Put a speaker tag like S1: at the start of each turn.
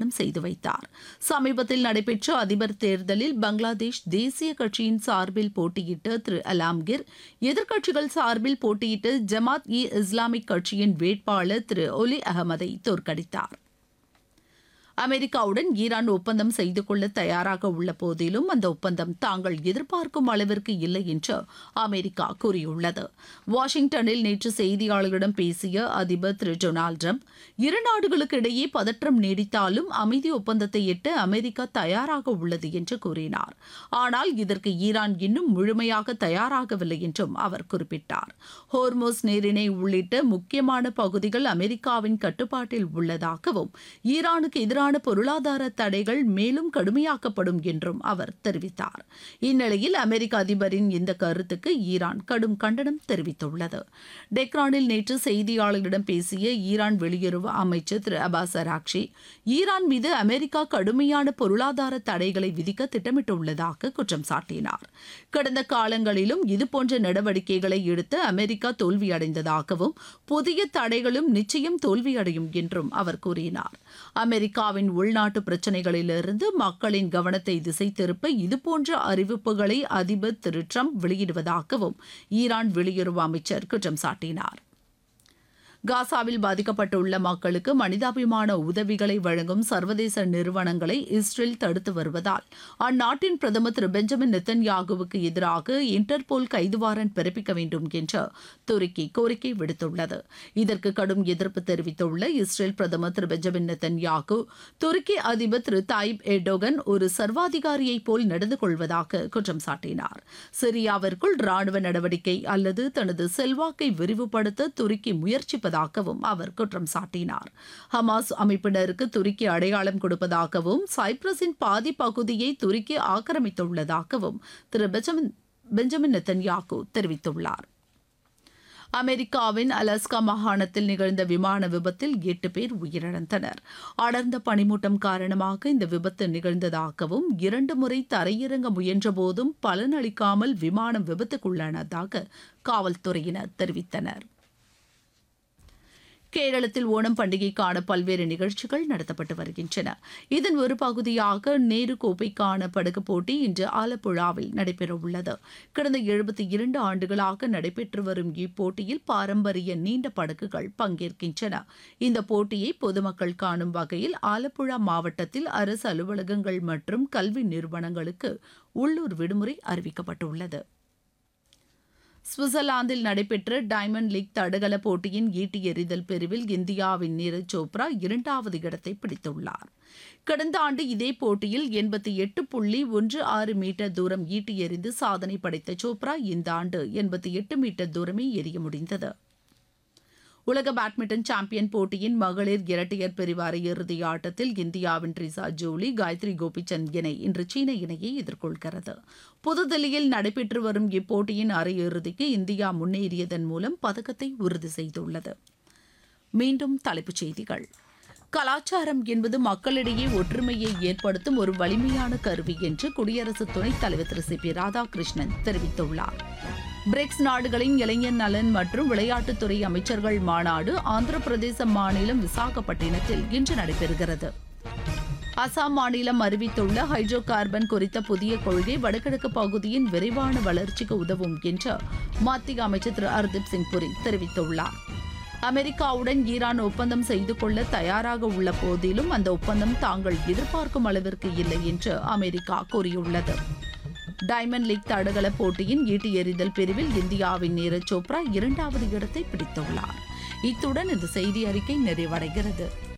S1: பிரகடனம் செய்து வைத்தார் சமீபத்தில் நடைபெற்ற அதிபர் தேர்தலில் பங்களாதேஷ் தேசிய கட்சியின் சார்பில் போட்டியிட்ட திரு அலாம்கிர் எதிர்க்கட்சிகள் சார்பில் போட்டியிட்ட ஜமாத் இ இஸ்லாமிக் கட்சியின் வேட்பாளர் திரு ஒலி அகமதை தோற்கடித்தார் அமெரிக்காவுடன் ஈரான் ஒப்பந்தம் செய்து கொள்ள தயாராக உள்ள போதிலும் அந்த ஒப்பந்தம் தாங்கள் எதிர்பார்க்கும் அளவிற்கு இல்லை என்று அமெரிக்கா கூறியுள்ளது வாஷிங்டனில் நேற்று செய்தியாளர்களிடம் பேசிய அதிபர் திரு டொனால்டு ட்ரம்ப் இரு நாடுகளுக்கு இடையே பதற்றம் நீடித்தாலும் அமைதி ஒப்பந்தத்தை எட்ட அமெரிக்கா தயாராக உள்ளது என்று கூறினார் ஆனால் இதற்கு ஈரான் இன்னும் முழுமையாக தயாராகவில்லை என்றும் அவர் குறிப்பிட்டார் ஹோர்மோஸ் நீரிணை உள்ளிட்ட முக்கியமான பகுதிகள் அமெரிக்காவின் கட்டுப்பாட்டில் உள்ளதாகவும் ஈரானுக்கு எதிரான பொருளாதார தடைகள் மேலும் கடுமையாக்கப்படும் என்றும் அவர் தெரிவித்தார் இந்நிலையில் அமெரிக்க அதிபரின் இந்த கருத்துக்கு ஈரான் கடும் கண்டனம் தெரிவித்துள்ளது டெக்ரானில் நேற்று செய்தியாளர்களிடம் பேசிய ஈரான் வெளியுறவு அமைச்சர் திரு அபாஸ் அராக்ஷி ஈரான் மீது அமெரிக்கா கடுமையான பொருளாதார தடைகளை விதிக்க திட்டமிட்டுள்ளதாக குற்றம் சாட்டினார் கடந்த காலங்களிலும் இதுபோன்ற நடவடிக்கைகளை எடுத்து அமெரிக்கா தோல்வியடைந்ததாகவும் புதிய தடைகளும் நிச்சயம் தோல்வியடையும் என்றும் அவர் கூறினார் அமெரிக்காவின் உள்நாட்டு பிரச்சினைகளிலிருந்து மக்களின் கவனத்தை திசை திருப்ப இதுபோன்ற அறிவிப்புகளை அதிபர் திரு ட்ரம்ப் வெளியிடுவதாகவும் ஈரான் வெளியுறவு அமைச்சர் குற்றம் சாட்டினார் காசாவில் பாதிக்கப்பட்டுள்ள மக்களுக்கு மனிதாபிமான உதவிகளை வழங்கும் சர்வதேச நிறுவனங்களை இஸ்ரேல் தடுத்து வருவதால் அந்நாட்டின் பிரதமர் திரு பெஞ்சமின் நெத்தன்யாகுவுக்கு எதிராக இன்டர்போல் கைது வாரண்ட் பிறப்பிக்க வேண்டும் என்று துருக்கி கோரிக்கை விடுத்துள்ளது இதற்கு கடும் எதிர்ப்பு தெரிவித்துள்ள இஸ்ரேல் பிரதமர் திரு பெஞ்சமின் நெத்தன்யாகு துருக்கி அதிபர் திரு தாயிப் எர்டோகன் ஒரு சர்வாதிகாரியைப் போல் நடந்து கொள்வதாக குற்றம் சாட்டினார் சிரியாவிற்குள் ராணுவ நடவடிக்கை அல்லது தனது செல்வாக்கை விரிவுபடுத்த துருக்கி முயற்சிப்பதாகவும் அவர் குற்றம் சாட்டினார் ஹமாஸ் அமைப்பினருக்கு துருக்கி அடையாளம் கொடுப்பதாகவும் சைப்ரஸின் பாதி பகுதியை துருக்கி ஆக்கிரமித்துள்ளதாகவும் திரு பெஞ்சமின் பெஞ்சமின் நெத்தன்யாகு தெரிவித்துள்ளார் அமெரிக்காவின் அலாஸ்கா மாகாணத்தில் நிகழ்ந்த விமான விபத்தில் எட்டு பேர் உயிரிழந்தனர் அடர்ந்த பனிமூட்டம் காரணமாக இந்த விபத்து நிகழ்ந்ததாகவும் இரண்டு முறை தரையிறங்க முயன்றபோதும் பலனளிக்காமல் விமானம் விபத்துக்குள்ளானதாக காவல்துறையினர் தெரிவித்தனர் கேரளத்தில் ஓணம் பண்டிகைக்கான பல்வேறு நிகழ்ச்சிகள் நடத்தப்பட்டு வருகின்றன இதன் ஒரு பகுதியாக நேரு கோப்பைக்கான படகு போட்டி இன்று ஆலப்புழாவில் நடைபெறவுள்ளது கடந்த எழுபத்தி இரண்டு ஆண்டுகளாக நடைபெற்று வரும் இப்போட்டியில் பாரம்பரிய நீண்ட படகுகள் பங்கேற்கின்றன இந்த போட்டியை பொதுமக்கள் காணும் வகையில் ஆலப்புழா மாவட்டத்தில் அரசு அலுவலகங்கள் மற்றும் கல்வி நிறுவனங்களுக்கு உள்ளூர் விடுமுறை அறிவிக்கப்பட்டுள்ளது சுவிட்சர்லாந்தில் நடைபெற்ற டைமண்ட் லீக் தடகள போட்டியின் ஈட்டி எறிதல் பிரிவில் இந்தியாவின் நீரஜ் சோப்ரா இரண்டாவது இடத்தை பிடித்துள்ளார் கடந்த ஆண்டு இதே போட்டியில் எண்பத்தி எட்டு புள்ளி ஒன்று ஆறு மீட்டர் தூரம் ஈட்டி எறிந்து சாதனை படைத்த சோப்ரா இந்த ஆண்டு எண்பத்தி எட்டு மீட்டர் தூரமே எறிய முடிந்தது உலக பேட்மிண்டன் சாம்பியன் போட்டியின் மகளிர் இரட்டையர் பிரிவு அரையிறுதி ஆட்டத்தில் இந்தியாவின் ட்ரிசா ஜோலி காயத்ரி கோபிச்சந்த் இணை இன்று சீன இணையை எதிர்கொள்கிறது புதுதில்லியில் நடைபெற்று வரும் இப்போட்டியின் அரையிறுதிக்கு இந்தியா முன்னேறியதன் மூலம் பதக்கத்தை உறுதி செய்துள்ளது மீண்டும் தலைப்புச் செய்திகள் கலாச்சாரம் என்பது மக்களிடையே ஒற்றுமையை ஏற்படுத்தும் ஒரு வலிமையான கருவி என்று குடியரசு துணைத் தலைவர் திரு சி பி ராதாகிருஷ்ணன் தெரிவித்துள்ளார் பிரிக்ஸ் நாடுகளின் இளைஞர் நலன் மற்றும் விளையாட்டுத்துறை அமைச்சர்கள் மாநாடு ஆந்திர பிரதேச மாநிலம் விசாகப்பட்டினத்தில் இன்று நடைபெறுகிறது அசாம் மாநிலம் அறிவித்துள்ள ஹைட்ரோ கார்பன் குறித்த புதிய கொள்கை வடகிழக்கு பகுதியின் விரைவான வளர்ச்சிக்கு உதவும் என்று மத்திய அமைச்சர் திரு ஹர்தீப் சிங் புரி தெரிவித்துள்ளார் அமெரிக்காவுடன் ஈரான் ஒப்பந்தம் செய்து கொள்ள தயாராக உள்ள போதிலும் அந்த ஒப்பந்தம் தாங்கள் எதிர்பார்க்கும் அளவிற்கு இல்லை என்று அமெரிக்கா கூறியுள்ளது டைமண்ட் லீக் தடகள போட்டியின் ஈட்டி எறிதல் பிரிவில் இந்தியாவின் நீரஜ் சோப்ரா இரண்டாவது இடத்தை பிடித்துள்ளார் இத்துடன் இந்த செய்தி அறிக்கை நிறைவடைகிறது